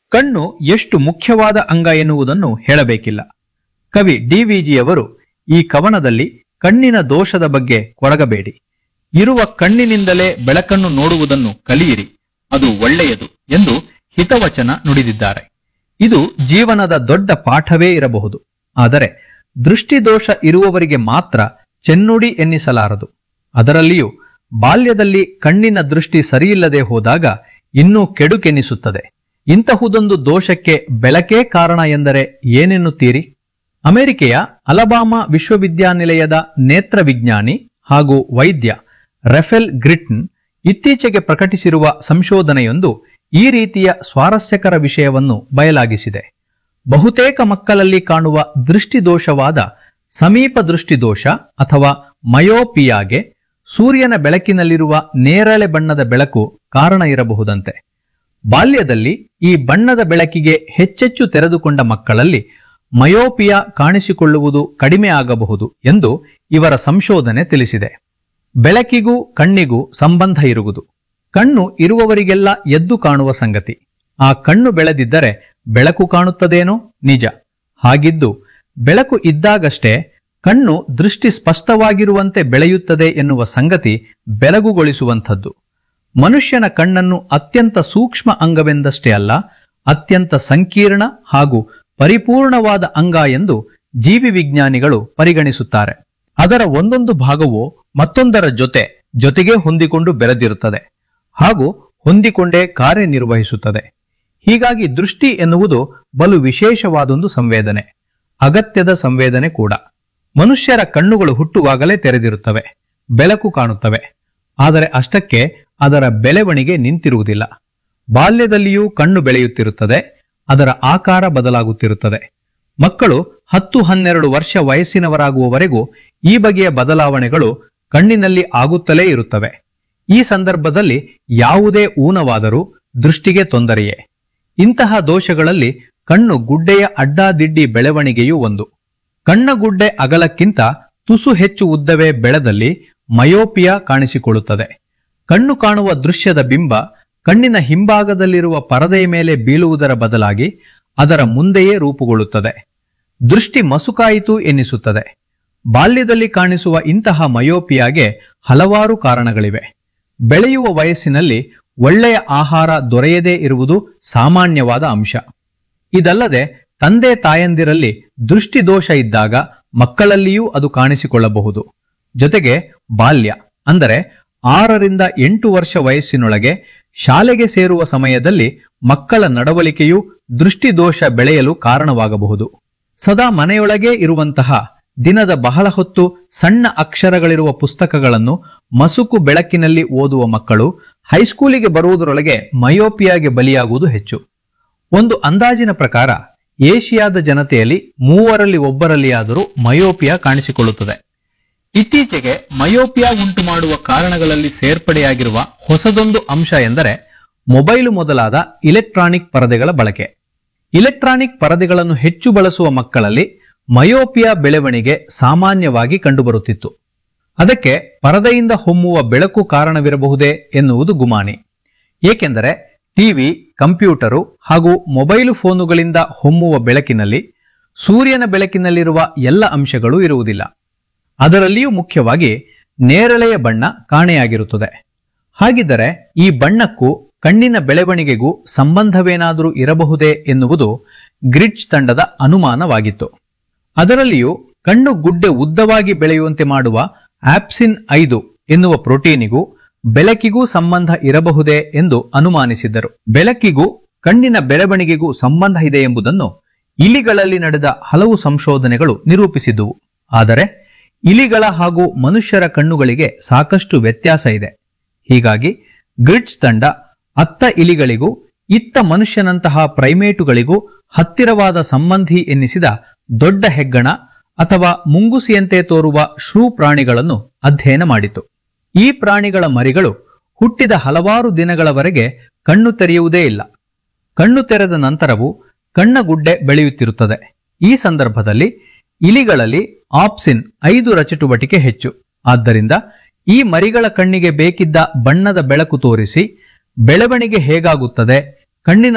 ಕಣ್ಣು ಎಷ್ಟು ಮುಖ್ಯವಾದ ಅಂಗ ಎನ್ನುವುದನ್ನು ಹೇಳಬೇಕಿಲ್ಲ ಕವಿ ಡಿವಿಜಿಯವರು ಈ ಕವನದಲ್ಲಿ ಕಣ್ಣಿನ ದೋಷದ ಬಗ್ಗೆ ಕೊರಗಬೇಡಿ ಇರುವ ಕಣ್ಣಿನಿಂದಲೇ ಬೆಳಕನ್ನು ನೋಡುವುದನ್ನು ಕಲಿಯಿರಿ ಅದು ಒಳ್ಳೆಯದು ಎಂದು ಹಿತವಚನ ನುಡಿದಿದ್ದಾರೆ ಇದು ಜೀವನದ ದೊಡ್ಡ ಪಾಠವೇ ಇರಬಹುದು ಆದರೆ ದೃಷ್ಟಿದೋಷ ಇರುವವರಿಗೆ ಮಾತ್ರ ಚೆನ್ನುಡಿ ಎನ್ನಿಸಲಾರದು ಅದರಲ್ಲಿಯೂ ಬಾಲ್ಯದಲ್ಲಿ ಕಣ್ಣಿನ ದೃಷ್ಟಿ ಸರಿಯಿಲ್ಲದೆ ಹೋದಾಗ ಇನ್ನೂ ಕೆಡುಕೆನಿಸುತ್ತದೆ ಇಂತಹುದೊಂದು ದೋಷಕ್ಕೆ ಬೆಳಕೇ ಕಾರಣ ಎಂದರೆ ಏನೆನ್ನುತ್ತೀರಿ ಅಮೆರಿಕೆಯ ಅಲಬಾಮಾ ವಿಶ್ವವಿದ್ಯಾನಿಲಯದ ನೇತ್ರ ವಿಜ್ಞಾನಿ ಹಾಗೂ ವೈದ್ಯ ರೆಫೆಲ್ ಗ್ರಿಟ್ನ್ ಇತ್ತೀಚೆಗೆ ಪ್ರಕಟಿಸಿರುವ ಸಂಶೋಧನೆಯೊಂದು ಈ ರೀತಿಯ ಸ್ವಾರಸ್ಯಕರ ವಿಷಯವನ್ನು ಬಯಲಾಗಿಸಿದೆ ಬಹುತೇಕ ಮಕ್ಕಳಲ್ಲಿ ಕಾಣುವ ದೃಷ್ಟಿದೋಷವಾದ ಸಮೀಪ ದೃಷ್ಟಿದೋಷ ಅಥವಾ ಮಯೋಪಿಯಾಗೆ ಸೂರ್ಯನ ಬೆಳಕಿನಲ್ಲಿರುವ ನೇರಳೆ ಬಣ್ಣದ ಬೆಳಕು ಕಾರಣ ಇರಬಹುದಂತೆ ಬಾಲ್ಯದಲ್ಲಿ ಈ ಬಣ್ಣದ ಬೆಳಕಿಗೆ ಹೆಚ್ಚೆಚ್ಚು ತೆರೆದುಕೊಂಡ ಮಕ್ಕಳಲ್ಲಿ ಮಯೋಪಿಯಾ ಕಾಣಿಸಿಕೊಳ್ಳುವುದು ಕಡಿಮೆ ಆಗಬಹುದು ಎಂದು ಇವರ ಸಂಶೋಧನೆ ತಿಳಿಸಿದೆ ಬೆಳಕಿಗೂ ಕಣ್ಣಿಗೂ ಸಂಬಂಧ ಇರುವುದು ಕಣ್ಣು ಇರುವವರಿಗೆಲ್ಲ ಎದ್ದು ಕಾಣುವ ಸಂಗತಿ ಆ ಕಣ್ಣು ಬೆಳೆದಿದ್ದರೆ ಬೆಳಕು ಕಾಣುತ್ತದೇನೋ ನಿಜ ಹಾಗಿದ್ದು ಬೆಳಕು ಇದ್ದಾಗಷ್ಟೇ ಕಣ್ಣು ದೃಷ್ಟಿ ಸ್ಪಷ್ಟವಾಗಿರುವಂತೆ ಬೆಳೆಯುತ್ತದೆ ಎನ್ನುವ ಸಂಗತಿ ಬೆಳಗುಗೊಳಿಸುವಂಥದ್ದು ಮನುಷ್ಯನ ಕಣ್ಣನ್ನು ಅತ್ಯಂತ ಸೂಕ್ಷ್ಮ ಅಂಗವೆಂದಷ್ಟೇ ಅಲ್ಲ ಅತ್ಯಂತ ಸಂಕೀರ್ಣ ಹಾಗೂ ಪರಿಪೂರ್ಣವಾದ ಅಂಗ ಎಂದು ಜೀವಿ ವಿಜ್ಞಾನಿಗಳು ಪರಿಗಣಿಸುತ್ತಾರೆ ಅದರ ಒಂದೊಂದು ಭಾಗವು ಮತ್ತೊಂದರ ಜೊತೆ ಜೊತೆಗೆ ಹೊಂದಿಕೊಂಡು ಬೆರೆದಿರುತ್ತದೆ ಹಾಗೂ ಹೊಂದಿಕೊಂಡೇ ಕಾರ್ಯನಿರ್ವಹಿಸುತ್ತದೆ ಹೀಗಾಗಿ ದೃಷ್ಟಿ ಎನ್ನುವುದು ಬಲು ವಿಶೇಷವಾದೊಂದು ಸಂವೇದನೆ ಅಗತ್ಯದ ಸಂವೇದನೆ ಕೂಡ ಮನುಷ್ಯರ ಕಣ್ಣುಗಳು ಹುಟ್ಟುವಾಗಲೇ ತೆರೆದಿರುತ್ತವೆ ಬೆಳಕು ಕಾಣುತ್ತವೆ ಆದರೆ ಅಷ್ಟಕ್ಕೆ ಅದರ ಬೆಳವಣಿಗೆ ನಿಂತಿರುವುದಿಲ್ಲ ಬಾಲ್ಯದಲ್ಲಿಯೂ ಕಣ್ಣು ಬೆಳೆಯುತ್ತಿರುತ್ತದೆ ಅದರ ಆಕಾರ ಬದಲಾಗುತ್ತಿರುತ್ತದೆ ಮಕ್ಕಳು ಹತ್ತು ಹನ್ನೆರಡು ವರ್ಷ ವಯಸ್ಸಿನವರಾಗುವವರೆಗೂ ಈ ಬಗೆಯ ಬದಲಾವಣೆಗಳು ಕಣ್ಣಿನಲ್ಲಿ ಆಗುತ್ತಲೇ ಇರುತ್ತವೆ ಈ ಸಂದರ್ಭದಲ್ಲಿ ಯಾವುದೇ ಊನವಾದರೂ ದೃಷ್ಟಿಗೆ ತೊಂದರೆಯೇ ಇಂತಹ ದೋಷಗಳಲ್ಲಿ ಕಣ್ಣು ಗುಡ್ಡೆಯ ಅಡ್ಡಾದಿಡ್ಡಿ ಬೆಳವಣಿಗೆಯೂ ಒಂದು ಕಣ್ಣ ಗುಡ್ಡೆ ಅಗಲಕ್ಕಿಂತ ತುಸು ಹೆಚ್ಚು ಉದ್ದವೇ ಬೆಳೆದಲ್ಲಿ ಮಯೋಪಿಯಾ ಕಾಣಿಸಿಕೊಳ್ಳುತ್ತದೆ ಕಣ್ಣು ಕಾಣುವ ದೃಶ್ಯದ ಬಿಂಬ ಕಣ್ಣಿನ ಹಿಂಭಾಗದಲ್ಲಿರುವ ಪರದೆಯ ಮೇಲೆ ಬೀಳುವುದರ ಬದಲಾಗಿ ಅದರ ಮುಂದೆಯೇ ರೂಪುಗೊಳ್ಳುತ್ತದೆ ದೃಷ್ಟಿ ಮಸುಕಾಯಿತು ಎನ್ನಿಸುತ್ತದೆ ಬಾಲ್ಯದಲ್ಲಿ ಕಾಣಿಸುವ ಇಂತಹ ಮಯೋಪಿಯಾಗೆ ಹಲವಾರು ಕಾರಣಗಳಿವೆ ಬೆಳೆಯುವ ವಯಸ್ಸಿನಲ್ಲಿ ಒಳ್ಳೆಯ ಆಹಾರ ದೊರೆಯದೇ ಇರುವುದು ಸಾಮಾನ್ಯವಾದ ಅಂಶ ಇದಲ್ಲದೆ ತಂದೆ ತಾಯಂದಿರಲ್ಲಿ ದೃಷ್ಟಿದೋಷ ಇದ್ದಾಗ ಮಕ್ಕಳಲ್ಲಿಯೂ ಅದು ಕಾಣಿಸಿಕೊಳ್ಳಬಹುದು ಜೊತೆಗೆ ಬಾಲ್ಯ ಅಂದರೆ ಆರರಿಂದ ಎಂಟು ವರ್ಷ ವಯಸ್ಸಿನೊಳಗೆ ಶಾಲೆಗೆ ಸೇರುವ ಸಮಯದಲ್ಲಿ ಮಕ್ಕಳ ನಡವಳಿಕೆಯು ದೃಷ್ಟಿದೋಷ ಬೆಳೆಯಲು ಕಾರಣವಾಗಬಹುದು ಸದಾ ಮನೆಯೊಳಗೇ ಇರುವಂತಹ ದಿನದ ಬಹಳ ಹೊತ್ತು ಸಣ್ಣ ಅಕ್ಷರಗಳಿರುವ ಪುಸ್ತಕಗಳನ್ನು ಮಸುಕು ಬೆಳಕಿನಲ್ಲಿ ಓದುವ ಮಕ್ಕಳು ಹೈಸ್ಕೂಲಿಗೆ ಬರುವುದರೊಳಗೆ ಮಯೋಪಿಯಾಗೆ ಬಲಿಯಾಗುವುದು ಹೆಚ್ಚು ಒಂದು ಅಂದಾಜಿನ ಪ್ರಕಾರ ಏಷಿಯಾದ ಜನತೆಯಲ್ಲಿ ಮೂವರಲ್ಲಿ ಒಬ್ಬರಲ್ಲಿಯಾದರೂ ಮಯೋಪಿಯಾ ಕಾಣಿಸಿಕೊಳ್ಳುತ್ತದೆ ಇತ್ತೀಚೆಗೆ ಮಯೋಪಿಯಾ ಉಂಟು ಮಾಡುವ ಕಾರಣಗಳಲ್ಲಿ ಸೇರ್ಪಡೆಯಾಗಿರುವ ಹೊಸದೊಂದು ಅಂಶ ಎಂದರೆ ಮೊಬೈಲು ಮೊದಲಾದ ಇಲೆಕ್ಟ್ರಾನಿಕ್ ಪರದೆಗಳ ಬಳಕೆ ಇಲೆಕ್ಟ್ರಾನಿಕ್ ಪರದೆಗಳನ್ನು ಹೆಚ್ಚು ಬಳಸುವ ಮಕ್ಕಳಲ್ಲಿ ಮಯೋಪಿಯಾ ಬೆಳವಣಿಗೆ ಸಾಮಾನ್ಯವಾಗಿ ಕಂಡುಬರುತ್ತಿತ್ತು ಅದಕ್ಕೆ ಪರದೆಯಿಂದ ಹೊಮ್ಮುವ ಬೆಳಕು ಕಾರಣವಿರಬಹುದೇ ಎನ್ನುವುದು ಗುಮಾನಿ ಏಕೆಂದರೆ ಟಿವಿ ಕಂಪ್ಯೂಟರು ಹಾಗೂ ಮೊಬೈಲು ಫೋನುಗಳಿಂದ ಹೊಮ್ಮುವ ಬೆಳಕಿನಲ್ಲಿ ಸೂರ್ಯನ ಬೆಳಕಿನಲ್ಲಿರುವ ಎಲ್ಲ ಅಂಶಗಳೂ ಇರುವುದಿಲ್ಲ ಅದರಲ್ಲಿಯೂ ಮುಖ್ಯವಾಗಿ ನೇರಳೆಯ ಬಣ್ಣ ಕಾಣೆಯಾಗಿರುತ್ತದೆ ಹಾಗಿದ್ದರೆ ಈ ಬಣ್ಣಕ್ಕೂ ಕಣ್ಣಿನ ಬೆಳವಣಿಗೆಗೂ ಸಂಬಂಧವೇನಾದರೂ ಇರಬಹುದೇ ಎನ್ನುವುದು ಗ್ರಿಡ್ಜ್ ತಂಡದ ಅನುಮಾನವಾಗಿತ್ತು ಅದರಲ್ಲಿಯೂ ಕಣ್ಣು ಗುಡ್ಡೆ ಉದ್ದವಾಗಿ ಬೆಳೆಯುವಂತೆ ಮಾಡುವ ಆಪ್ಸಿನ್ ಐದು ಎನ್ನುವ ಪ್ರೋಟೀನಿಗೂ ಬೆಳಕಿಗೂ ಸಂಬಂಧ ಇರಬಹುದೇ ಎಂದು ಅನುಮಾನಿಸಿದ್ದರು ಬೆಳಕಿಗೂ ಕಣ್ಣಿನ ಬೆಳವಣಿಗೆಗೂ ಸಂಬಂಧ ಇದೆ ಎಂಬುದನ್ನು ಇಲಿಗಳಲ್ಲಿ ನಡೆದ ಹಲವು ಸಂಶೋಧನೆಗಳು ನಿರೂಪಿಸಿದುವು ಆದರೆ ಇಲಿಗಳ ಹಾಗೂ ಮನುಷ್ಯರ ಕಣ್ಣುಗಳಿಗೆ ಸಾಕಷ್ಟು ವ್ಯತ್ಯಾಸ ಇದೆ ಹೀಗಾಗಿ ಗ್ರಿಡ್ಸ್ ತಂಡ ಅತ್ತ ಇಲಿಗಳಿಗೂ ಇತ್ತ ಮನುಷ್ಯನಂತಹ ಪ್ರೈಮೇಟುಗಳಿಗೂ ಹತ್ತಿರವಾದ ಸಂಬಂಧಿ ಎನ್ನಿಸಿದ ದೊಡ್ಡ ಹೆಗ್ಗಣ ಅಥವಾ ಮುಂಗುಸಿಯಂತೆ ತೋರುವ ಶ್ರೂ ಪ್ರಾಣಿಗಳನ್ನು ಅಧ್ಯಯನ ಮಾಡಿತು ಈ ಪ್ರಾಣಿಗಳ ಮರಿಗಳು ಹುಟ್ಟಿದ ಹಲವಾರು ದಿನಗಳವರೆಗೆ ಕಣ್ಣು ತೆರೆಯುವುದೇ ಇಲ್ಲ ಕಣ್ಣು ತೆರೆದ ನಂತರವೂ ಕಣ್ಣಗುಡ್ಡೆ ಬೆಳೆಯುತ್ತಿರುತ್ತದೆ ಈ ಸಂದರ್ಭದಲ್ಲಿ ಇಲಿಗಳಲ್ಲಿ ಆಪ್ಸಿನ್ ಐದು ರಚಟುವಟಿಕೆ ಹೆಚ್ಚು ಆದ್ದರಿಂದ ಈ ಮರಿಗಳ ಕಣ್ಣಿಗೆ ಬೇಕಿದ್ದ ಬಣ್ಣದ ಬೆಳಕು ತೋರಿಸಿ ಬೆಳವಣಿಗೆ ಹೇಗಾಗುತ್ತದೆ ಕಣ್ಣಿನ